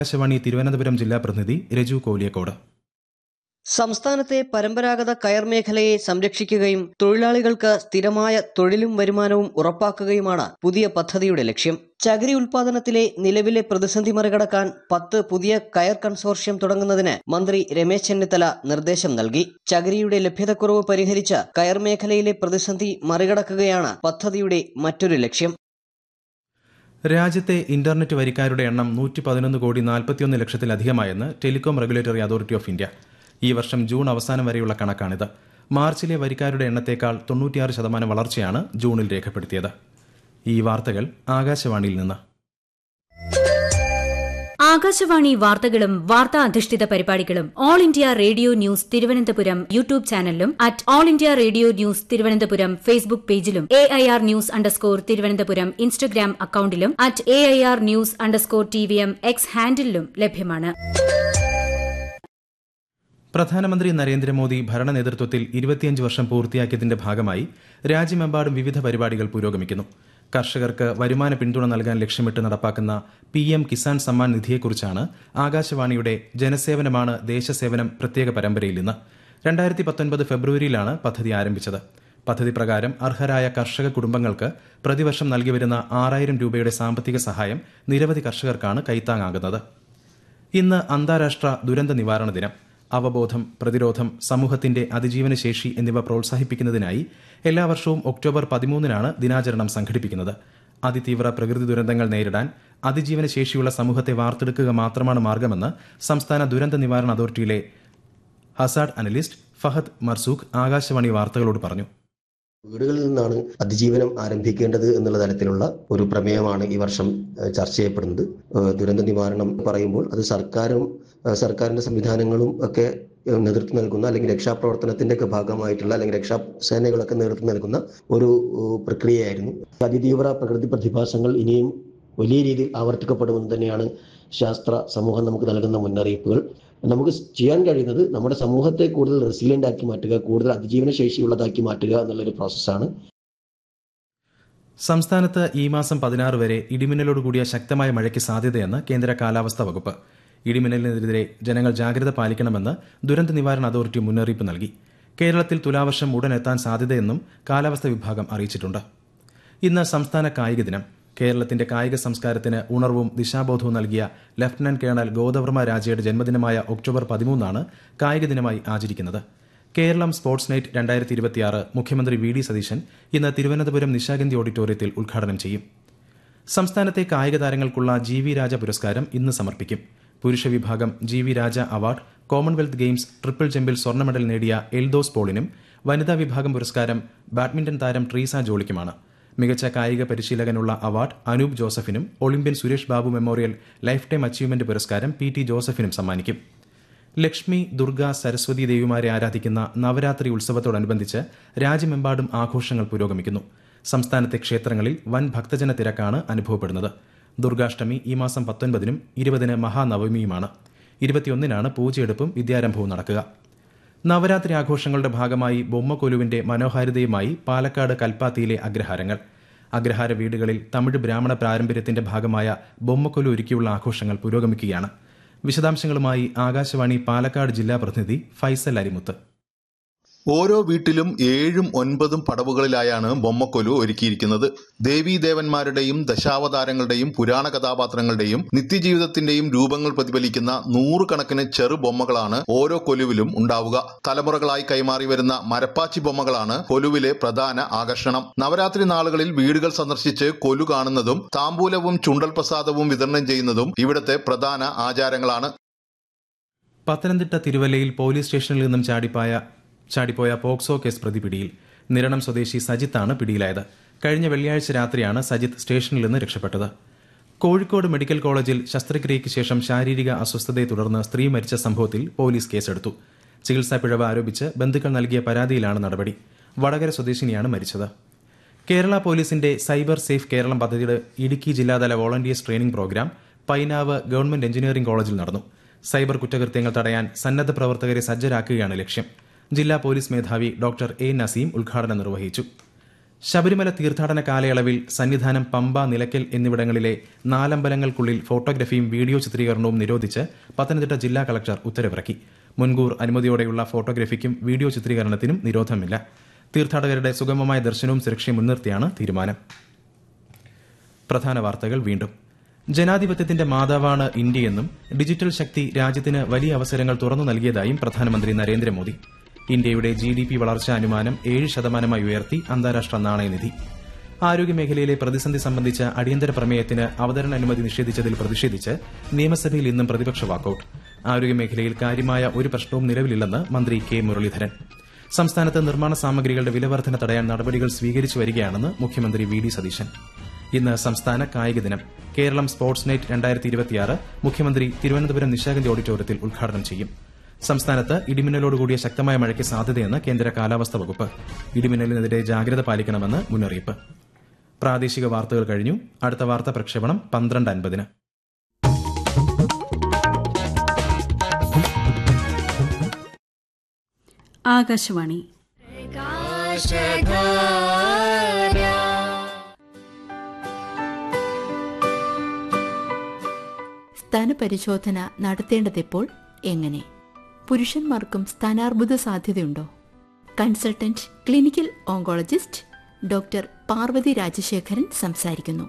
ആകാശവാണി തിരുവനന്തപുരം ജില്ലാ പ്രതിനിധി രജു കോലിയക്കോട് സംസ്ഥാനത്തെ പരമ്പരാഗത കയർ മേഖലയെ സംരക്ഷിക്കുകയും തൊഴിലാളികൾക്ക് സ്ഥിരമായ തൊഴിലും വരുമാനവും ഉറപ്പാക്കുകയുമാണ് പുതിയ പദ്ധതിയുടെ ലക്ഷ്യം ചകിരി ഉൽപാദനത്തിലെ നിലവിലെ പ്രതിസന്ധി മറികടക്കാൻ പത്ത് പുതിയ കയർ കൺസോർഷ്യം തുടങ്ങുന്നതിന് മന്ത്രി രമേശ് ചെന്നിത്തല നിർദ്ദേശം നൽകി ചകിരിയുടെ ലഭ്യതക്കുറവ് പരിഹരിച്ച് കയർ മേഖലയിലെ പ്രതിസന്ധി മറികടക്കുകയാണ് പദ്ധതിയുടെ മറ്റൊരു ലക്ഷ്യം രാജ്യത്തെ ഇന്റർനെറ്റ് വരിക്കാരുടെ എണ്ണം നൂറ്റി പതിനൊന്ന് കോടി നാൽപ്പത്തിയൊന്ന് ലക്ഷത്തിലധികമായെന്ന് telecom regulatory authority of India ഈ വർഷം ജൂൺ അവസാനം വരെയുള്ള കണക്കാണിത് മാർച്ചിലെ വരിക്കാരുടെ എണ്ണത്തേക്കാൾ തൊണ്ണൂറ്റിയാറ് ശതമാനം വളർച്ചയാണ് ജൂണിൽ രേഖപ്പെടുത്തിയത് ഈ വാർത്തകൾ ആകാശവാണിയിൽ നിന്ന് ആകാശവാണി വാർത്തകളും വാർത്താ അധിഷ്ഠിത പരിപാടികളും all India radio news Thiruvananthapuram YouTube ചാനലിലും at all India radio news Thiruvananthapuram Facebook പേജിലും A I R news underscore Thiruvananthapuram Instagram അക്കൌണ്ടിലും at A I R news underscore T V M X ഹാൻഡിലും ലഭ്യമാണ് പ്രധാനമന്ത്രി നരേന്ദ്രമോദി ഭരണ നേതൃത്വത്തിൽ ഇരുപത്തിയഞ്ച് വർഷം പൂർത്തിയാക്കിയതിന്റെ ഭാഗമായി രാജ്യമെമ്പാടും വിവിധ പരിപാടികൾ പുരോഗമിക്കുന്നു കർഷകർക്ക് വരുമാന പിന്തുണ നൽകാൻ ലക്ഷ്യമിട്ട് നടപ്പാക്കുന്ന പി എം കിസാൻ സമ്മാൻ നിധിയെക്കുറിച്ചാണ് ആകാശവാണിയുടെ ജനസേവനമാണ് ദേശസേവനം പ്രത്യേക പരമ്പരയിൽ ഇന്ന് രണ്ടായിരത്തി പത്തൊൻപത് ഫെബ്രുവരിയിലാണ് പദ്ധതി ആരംഭിച്ചത് പദ്ധതി പ്രകാരം അർഹരായ കർഷക കുടുംബങ്ങൾക്ക് പ്രതിവർഷം നൽകി വരുന്ന ആറായിരം രൂപയുടെ സാമ്പത്തിക സഹായം നിരവധി കർഷകർക്കാണ് കൈത്താങ്ങാകുന്നത് ഇന്ന് അന്താരാഷ്ട്ര ദുരന്ത നിവാരണ ദിനം അവബോധം പ്രതിരോധം സമൂഹത്തിന്റെ അതിജീവന ശേഷി എന്നിവ പ്രോത്സാഹിപ്പിക്കുന്നതിനായി എല്ലാ വർഷവും ഒക്ടോബർ പതിമൂന്നിനാണ് ദിനാചരണം സംഘടിപ്പിക്കുന്നത് അതിതീവ്ര പ്രകൃതി ദുരന്തങ്ങൾ നേരിടാൻ അതിജീവന ശേഷിയുള്ള സമൂഹത്തെ വാർത്തെടുക്കുക മാത്രമാണ് മാർഗമെന്ന് സംസ്ഥാന ദുരന്ത നിവാരണ അതോറിറ്റിയിലെ ഹസാഡ് അനലിസ്റ്റ് ഫഹദ് മർസൂഖ് ആകാശവാണി വാർത്തകളോട് പറഞ്ഞു വീടുകളിൽ നിന്നാണ് അതിജീവനം ആരംഭിക്കേണ്ടത് എന്നുള്ള തരത്തിലുള്ള ഒരു പ്രമേയമാണ് ഈ വർഷം ഏഹ്, ചർച്ച ചെയ്യപ്പെടുന്നത് ഏഹ്, ദുരന്ത നിവാരണം പറയുമ്പോൾ അത് സർക്കാരും ഏഹ്, സർക്കാരിന്റെ സംവിധാനങ്ങളും ഒക്കെ ഏഹ്, നേതൃത്വം നൽകുന്ന അല്ലെങ്കിൽ രക്ഷാപ്രവർത്തനത്തിന്റെ ഒക്കെ ഭാഗമായിട്ടുള്ള അല്ലെങ്കിൽ രക്ഷാസേനകളൊക്കെ നേതൃത്വം നൽകുന്ന ഒരു ഏഹ്, പ്രക്രിയയായിരുന്നു അതിതീവ്ര പ്രകൃതി പ്രതിഭാസങ്ങൾ ഇനിയും വലിയ രീതിയിൽ ആവർത്തിക്കപ്പെടുമെന്ന് തന്നെയാണ് ശാസ്ത്ര സമൂഹം നമുക്ക് നൽകുന്ന മുന്നറിയിപ്പുകൾ നമുക്ക് ചെയ്യാൻ കഴിയുന്നത് നമ്മുടെ സമൂഹത്തെ കൂടുതൽ റെസിലിയന്റ് ആക്കി മാറ്റുക കൂടുതൽ അതിജീവന ശേഷിയുള്ളതാക്കി മാറ്റുക എന്നുള്ളൊരു പ്രോസസ്സാണ് സംസ്ഥാനത്ത് ഈ മാസം പതിനാറ് വരെ ഇടിമിന്നലോടുകൂടിയ ശക്തമായ മഴയ്ക്ക് സാധ്യതയെന്ന് കേന്ദ്ര കാലാവസ്ഥാ വകുപ്പ് ഇടിമിന്നലിനെതിരെ ജനങ്ങൾ ജാഗ്രത പാലിക്കണമെന്ന് ദുരന്ത നിവാരണ അതോറിറ്റി മുന്നറിയിപ്പ് നൽകി കേരളത്തിൽ തുലാവർഷം ഉടൻ എത്താൻ സാധ്യതയെന്നും കാലാവസ്ഥാ വിഭാഗം അറിയിച്ചിട്ടുണ്ട് ഇന്ന് സംസ്ഥാന കായിക ദിനം കേരളത്തിന്റെ കായിക സംസ്കാരത്തിന് ഉണർവും ദിശാബോധവും നൽകിയ ലഫ്റ്റനന്റ് കേണൽ ഗോദവർമ്മ രാജയുടെ ജന്മദിനമായ ഒക്ടോബർ പതിമൂന്നാണ് കായിക ദിനമായി ആചരിക്കുന്നത് കേരളം സ്പോർട്സ് നൈറ്റ് രണ്ടായിരത്തി ഇരുപത്തിയാറ് മുഖ്യമന്ത്രി വി ഡി സതീശൻ ഇന്ന് തിരുവനന്തപുരം നിശാഗന്ധി ഓഡിറ്റോറിയത്തിൽ ഉദ്ഘാടനം ചെയ്യും സംസ്ഥാനത്തെ കായിക താരങ്ങൾക്കുള്ള ജി വി രാജ പുരസ്കാരം ഇന്ന് സമർപ്പിക്കും പുരുഷ വിഭാഗം G V Raja award commonwealth games triple ജമ്പിൽ സ്വർണ്ണ മെഡൽ നേടിയ എൽദോസ് പോളിനും വനിതാ വിഭാഗം പുരസ്കാരം ബാഡ്മിന്റൺ താരം ട്രീസ ജോളിക്കുമാണ് മികച്ച കായിക പരിശീലകനുള്ള അവാർഡ് അനൂപ് ജോസഫിനും Olympian Suresh Babu memorial life time achievement പുരസ്കാരം പി ടി ജോസഫിനും സമ്മാനിക്കും ലക്ഷ്മി ദുർഗ സരസ്വതി ദേവിമാരെ ആരാധിക്കുന്ന നവരാത്രി ഉത്സവത്തോടനുബന്ധിച്ച് രാജ്യമെമ്പാടും ആഘോഷങ്ങൾ പുരോഗമിക്കുന്നു സംസ്ഥാനത്തെ ക്ഷേത്രങ്ങളിൽ വൻ ഭക്തജന തിരക്കാണ് അനുഭവപ്പെടുന്നത് ദുർഗാഷ്ടമി ഈ മാസം പത്തൊൻപതിനും ഇരുപതിന് മഹാനവമിയുമാണ് ഇരുപത്തിയൊന്നിനാണ് പൂജയെടുപ്പും വിദ്യാരംഭവും നടക്കുക നവരാത്രി ആഘോഷങ്ങളുടെ ഭാഗമായി ബൊമ്മക്കൊലുവിന്റെ മനോഹാരിതയുമായി പാലക്കാട് കൽപ്പാത്തിയിലെ അഗ്രഹാരങ്ങൾ അഗ്രഹാര വീടുകളിൽ തമിഴ് ബ്രാഹ്മണ പാരമ്പര്യത്തിന്റെ ഭാഗമായ ബൊമ്മക്കൊലു ഒരുക്കിയുള്ള ആഘോഷങ്ങൾ പുരോഗമിക്കുകയാണ് വിശദാംശങ്ങളുമായി ആകാശവാണി പാലക്കാട് ജില്ലാ പ്രതിനിധി ഫൈസൽ അരിമുത്ത് ഓരോ വീട്ടിലും ഏഴും ഒൻപതും പടവുകളിലായാണ് ബൊമ്മക്കൊലു ഒരുക്കിയിരിക്കുന്നത് ദേവീദേവന്മാരുടെയും ദശാവതാരങ്ങളുടെയും പുരാണ കഥാപാത്രങ്ങളുടെയും നിത്യജീവിതത്തിന്റെയും രൂപങ്ങൾ പ്രതിഫലിക്കുന്ന നൂറുകണക്കിന് ചെറു ബൊമ്മകളാണ് ഓരോ കൊലുവിലും ഉണ്ടാവുക തലമുറകളായി കൈമാറി വരുന്ന മരപ്പാച്ചി ബൊമ്മകളാണ് കൊലുവിലെ പ്രധാന ആകർഷണം നവരാത്രി നാളുകളിൽ വീടുകൾ സന്ദർശിച്ച് കൊലു കാണുന്നതും താമ്പൂലവും ചുണ്ടൽ പ്രസാദവും വിതരണം ചെയ്യുന്നതും ഇവിടുത്തെ പ്രധാന ആചാരങ്ങളാണ് പത്തനംതിട്ട തിരുവല്ലയിൽ പോലീസ് സ്റ്റേഷനിൽ നിന്നും ചാടിപ്പായ ചാടിപ്പോയ പോക്സോ കേസ് പ്രതി പിടിയിൽ നിരണം സ്വദേശി സജിത്താണ് പിടിയിലായത് കഴിഞ്ഞ വെള്ളിയാഴ്ച രാത്രിയാണ് സജിത്ത് സ്റ്റേഷനിൽ നിന്ന് രക്ഷപ്പെട്ടത് കോഴിക്കോട് മെഡിക്കൽ കോളേജിൽ ശസ്ത്രക്രിയയ്ക്ക് ശേഷം ശാരീരിക അസ്വസ്ഥതയെ തുടർന്ന് സ്ത്രീ മരിച്ച സംഭവത്തിൽ പോലീസ് കേസെടുത്തു ചികിത്സാ പിഴവ് ആരോപിച്ച് ബന്ധുക്കൾ നൽകിയ പരാതിയിലാണ് നടപടി വടകര സ്വദേശിനിയാണ് മരിച്ചത് കേരള പോലീസിന്റെ സൈബർ സേഫ് കേരളം പദ്ധതിയുടെ ഇടുക്കി ജില്ലാതല volunteers training program Painavu government engineering കോളേജിൽ നടന്നു സൈബർ കുറ്റകൃത്യങ്ങൾ തടയാൻ സന്നദ്ധ പ്രവർത്തകരെ സജ്ജരാക്കുകയാണ് ലക്ഷ്യം ജില്ലാ പോലീസ് മേധാവി ഡോക്ടർ എ നസീം ഉദ്ഘാടനം നിർവഹിച്ചു ശബരിമല തീർത്ഥാടന കാലയളവിൽ സന്നിധാനം പമ്പ നിലയ്ക്കൽ എന്നിവിടങ്ങളിലെ നാലമ്പലങ്ങൾക്കുള്ളിൽ ഫോട്ടോഗ്രഫിയും വീഡിയോ ചിത്രീകരണവും നിരോധിച്ച് പത്തനംതിട്ട ജില്ലാ കളക്ടർ ഉത്തരവിറക്കി മുൻകൂർ അനുമതിയോടെയുള്ള ഫോട്ടോഗ്രഫിക്കും വീഡിയോ ചിത്രീകരണത്തിനും നിരോധനമില്ല തീർത്ഥാടകരുടെ സുഗമമായ ദർശനവും സുരക്ഷയും മുൻനിർത്തിയാണ് തീരുമാനം പ്രധാന വാർത്തകൾ വീണ്ടും ജനാധിപത്യത്തിന്റെ മാതാവാണ് ഇന്ത്യയെന്നും ഡിജിറ്റൽ ശക്തി രാജ്യത്തിന് വലിയ അവസരങ്ങൾ തുറന്നു നൽകിയതായും പ്രധാനമന്ത്രി നരേന്ദ്രമോദി ഇന്ത്യയുടെ ജി ഡി പി വളർച്ചാ അനുമാനം ഏഴ് ശതമാനമായി ഉയർത്തി അന്താരാഷ്ട്ര നാണയനിധി ആരോഗ്യമേഖലയിലെ പ്രതിസന്ധി സംബന്ധിച്ച അടിയന്തര പ്രമേയത്തിന് അവതരണ അനുമതി നിഷേധിച്ചതിൽ പ്രതിഷേധിച്ച് നിയമസഭയിൽ ഇന്നും പ്രതിപക്ഷ വാക്കൌട്ട് ആരോഗ്യമേഖലയിൽ കാര്യമായ ഒരു പ്രശ്നവും നിലവിലില്ലെന്ന് മന്ത്രി കെ മുരളീധരൻ സംസ്ഥാനത്ത് നിർമ്മാണ സാമഗ്രികളുടെ വിലവർധന തടയാൻ നടപടികൾ സ്വീകരിച്ചു വരികയാണെന്ന് മുഖ്യമന്ത്രി വി ഡി സതീശൻ ഇന്ന് സംസ്ഥാന കായിക ദിനം കേരളം സ്പോർട്സ് നൈറ്റ് രണ്ടായിരത്തി ഇരുപത്തിയാറ് മുഖ്യമന്ത്രി തിരുവനന്തപുരം നിശാഗന്ധി ഓഡിറ്റോറിയത്തിൽ ഉദ്ഘാടനം ചെയ്യും സംസ്ഥാനത്ത് ഇടിമിന്നലോടുകൂടിയ ശക്തമായ മഴയ്ക്ക് സാധ്യതയെന്ന് കേന്ദ്ര കാലാവസ്ഥാ വകുപ്പ് ഇടിമിന്നലിനെതിരെ ജാഗ്രത പാലിക്കണമെന്ന് മുന്നറിയിപ്പ് പ്രാദേശിക വാർത്തകൾ കഴിഞ്ഞു അടുത്ത വാർത്താ പ്രക്ഷേപണം പന്ത്രണ്ട് അൻപതിന് ആകാശവാണി സ്ഥാനപരിശോധന നടത്തേണ്ടതെപ്പോൾ എങ്ങനെ പുരുഷന്മാർക്കും സ്ഥാനാർബുദ സാധ്യതയുണ്ടോ consultant clinical oncologist doctor Parvathy Rajasekharan സംസാരിക്കുന്നു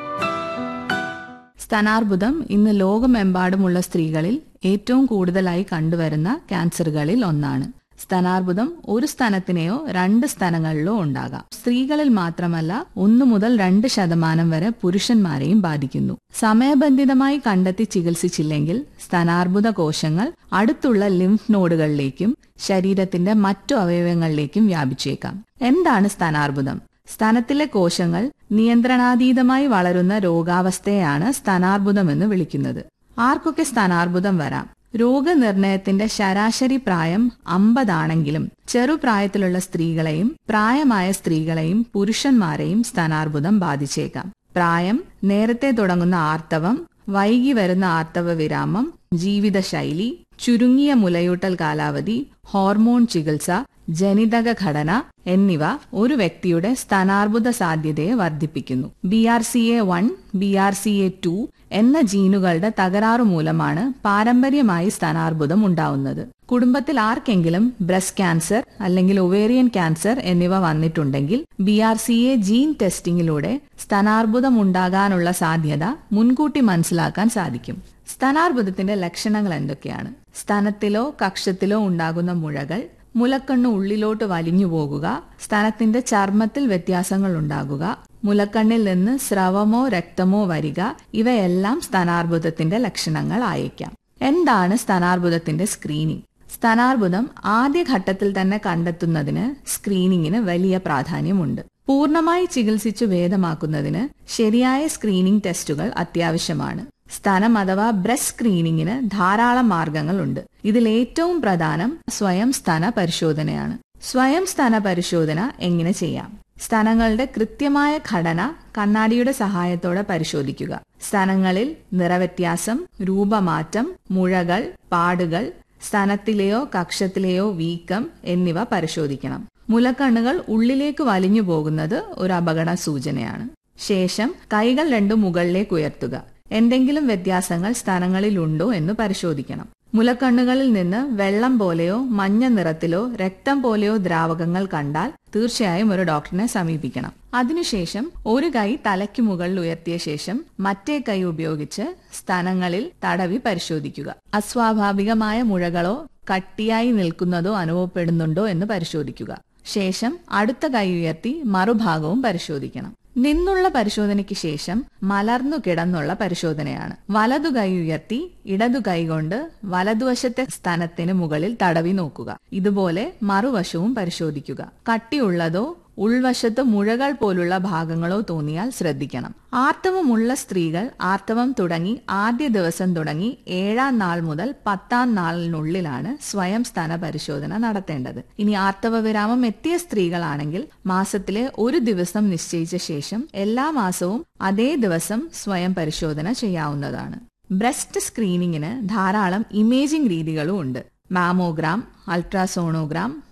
സ്ഥാനാർബുദം ഇന്ന് ലോകമെമ്പാടുമുള്ള സ്ത്രീകളിൽ ഏറ്റവും കൂടുതലായി കണ്ടുവരുന്ന ക്യാൻസറുകളിൽ ഒന്നാണ് സ്ഥാനാർബുദം ഒരു സ്ഥലത്തിനെയോ രണ്ട് സ്ഥലങ്ങളിലോ ഉണ്ടാകാം സ്ത്രീകളിൽ മാത്രമല്ല ഒന്നു മുതൽ രണ്ട് ശതമാനം വരെ പുരുഷന്മാരെയും ബാധിക്കുന്നു സമയബന്ധിതമായി കണ്ടെത്തി ചികിത്സിച്ചില്ലെങ്കിൽ സ്ഥാനാർബുദ കോശങ്ങൾ അടുത്തുള്ള ലിംഫ് നോഡുകളിലേക്കും ശരീരത്തിന്റെ മറ്റു അവയവങ്ങളിലേക്കും വ്യാപിച്ചേക്കാം എന്താണ് സ്ഥാനാർബുദം സ്തനത്തിലെ കോശങ്ങൾ നിയന്ത്രണാതീതമായി വളരുന്ന രോഗാവസ്ഥയാണ് സ്ഥാനാർബുദമെന്ന് വിളിക്കുന്നത് ആർക്കൊക്കെ സ്ഥാനാർബുദം വരാം രോഗനിർണയത്തിന്റെ ശരാശരി പ്രായം അമ്പതാണെങ്കിലും ചെറുപ്രായത്തിലുള്ള സ്ത്രീകളെയും പ്രായമായ സ്ത്രീകളെയും പുരുഷന്മാരെയും സ്ഥാനാർബുദം ബാധിച്ചേക്കാം പ്രായം നേരത്തെ തുടങ്ങുന്ന ആർത്തവം വൈകി വരുന്ന ആർത്തവ വിരാമം ജീവിതശൈലി ചുരുങ്ങിയ മുലയൂട്ടൽ കാലാവധി ഹോർമോൺ ചികിത്സ ജനിതക ഘടന എന്നിവ ഒരു വ്യക്തിയുടെ സ്ഥാനാർബുദ സാധ്യതയെ വർദ്ധിപ്പിക്കുന്നു B R C A one B R C A two എന്ന ജീനുകളുടെ തകരാറു മൂലമാണ് പാരമ്പര്യമായി സ്ഥാനാർബുദം ഉണ്ടാവുന്നത് കുടുംബത്തിൽ ആർക്കെങ്കിലും ബ്രസ്റ്റ് ക്യാൻസർ അല്ലെങ്കിൽ ഒവേറിയൻ ക്യാൻസർ എന്നിവ വന്നിട്ടുണ്ടെങ്കിൽ B R C A gene ടെസ്റ്റിംഗിലൂടെ സ്ഥാനാർബുദം ഉണ്ടാകാനുള്ള സാധ്യത മുൻകൂട്ടി മനസ്സിലാക്കാൻ സാധിക്കും സ്ഥാനാർബുദത്തിന്റെ ലക്ഷണങ്ങൾ എന്തൊക്കെയാണ് സ്തനത്തിലോ കക്ഷത്തിലോ ഉണ്ടാകുന്ന മുഴകൾ മുലക്കണ്ണ് ഉള്ളിലോട്ട് വലിഞ്ഞു പോകുക സ്തനത്തിന്റെ ചർമ്മത്തിൽ വ്യത്യാസങ്ങൾ ഉണ്ടാകുക മുലക്കണ്ണിൽ നിന്ന് സ്രവമോ രക്തമോ വരിക ഇവയെല്ലാം സ്ഥാനാർബുദത്തിന്റെ ലക്ഷണങ്ങൾ ആയേക്കാം എന്താണ് സ്ഥാനാർബുദത്തിന്റെ സ്ക്രീനിംഗ് സ്ഥാനാർബുദം ആദ്യഘട്ടത്തിൽ തന്നെ കണ്ടെത്തുന്നതിന് സ്ക്രീനിങ്ങിന് വലിയ പ്രാധാന്യമുണ്ട് പൂർണ്ണമായി ചികിത്സിച്ചു ഭേദമാക്കുന്നതിന് ശരിയായ സ്ക്രീനിംഗ് ടെസ്റ്റുകൾ അത്യാവശ്യമാണ് സ്തനം അഥവാ ബ്രസ്റ്റ് സ്ക്രീനിങ്ങിന് ധാരാളം മാർഗങ്ങളുണ്ട് ഇതിൽ ഏറ്റവും പ്രധാനം സ്വയം സ്തന പരിശോധനയാണ് സ്വയം സ്തന പരിശോധന എങ്ങനെ ചെയ്യാം സ്തനങ്ങളുടെ കൃത്യമായ ഘടന കണ്ണാടിയുടെ സഹായത്തോടെ പരിശോധിക്കുക സ്തനങ്ങളിൽ നിറവ്യത്യാസം രൂപമാറ്റം മുഴകൾ പാടുകൾ സ്തനത്തിലെയോ കക്ഷത്തിലെയോ വീക്കം എന്നിവ പരിശോധിക്കണം മുലക്കണ്ണുകൾ ഉള്ളിലേക്ക് വലിഞ്ഞു പോകുന്നത് ഒരു അപകട സൂചനയാണ് ശേഷം കൈകൾ രണ്ടും മുകളിലേക്ക് ഉയർത്തുക എന്തെങ്കിലും വ്യത്യാസങ്ങൾ സ്ഥാനങ്ങളിലുണ്ടോ എന്ന് പരിശോധിക്കണം മുലക്കണ്ണുകളിൽ നിന്ന് വെള്ളം പോലെയോ മഞ്ഞ നിറത്തിലോ രക്തം പോലെയോ ദ്രാവകങ്ങൾ കണ്ടാൽ തീർച്ചയായും ഒരു ഡോക്ടറിനെ സമീപിക്കണം അതിനുശേഷം ഒരു കൈ തലയ്ക്ക് മുകളിൽ ഉയർത്തിയ ശേഷം മറ്റേ കൈ ഉപയോഗിച്ച് സ്ഥലങ്ങളിൽ തടവി പരിശോധിക്കുക അസ്വാഭാവികമായ മുഴകളോ കട്ടിയായി നിൽക്കുന്നതോ അനുഭവപ്പെടുന്നുണ്ടോ എന്ന് പരിശോധിക്കുക ശേഷം അടുത്ത കൈ ഉയർത്തി മറുഭാഗവും പരിശോധിക്കണം നിന്നുള്ള പരിശോധനയ്ക്ക് ശേഷം മലർന്നു കിടന്നുള്ള പരിശോധനയാണ് വലതു കൈ ഉയർത്തി ഇടതു കൈ കൊണ്ട് വലതുവശത്തെ സ്ഥലത്തിന് മുകളിൽ തടവി നോക്കുക ഇതുപോലെ മറുവശവും പരിശോധിക്കുക കട്ടിയുള്ളതോ ഉൾവശത്ത് മുഴകൾ പോലുള്ള ഭാഗങ്ങളോ തോന്നിയാൽ ശ്രദ്ധിക്കണം ആർത്തവമുള്ള സ്ത്രീകൾ ആർത്തവം തുടങ്ങി ആദ്യ ദിവസം തുടങ്ങി ഏഴാം നാൾ മുതൽ പത്താം നാളിനുള്ളിലാണ് സ്വയം സ്ഥാന പരിശോധന നടത്തേണ്ടത് ഇനി ആർത്തവ വിരാമം എത്തിയ സ്ത്രീകളാണെങ്കിൽ മാസത്തിലെ ഒരു ദിവസം നിശ്ചയിച്ച ശേഷം എല്ലാ മാസവും അതേ ദിവസം സ്വയം പരിശോധന ചെയ്യാവുന്നതാണ് ബ്രസ്റ്റ് സ്ക്രീനിങ്ങിന് ധാരാളം ഇമേജിംഗ് രീതികളും ഉണ്ട് mammogram ultrasonogram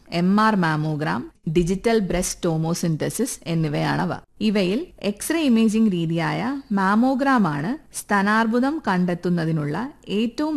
M R mammogram digital breast tomosynthesis എന്നിവയാണവ ഇവയിൽ എക്സ്റേ ഇമേജിംഗ് രീതിയായ മാമോഗ്രാം ആണ് സ്തനാർബുദം കണ്ടെത്തുന്നതിനുള്ള ഏറ്റവും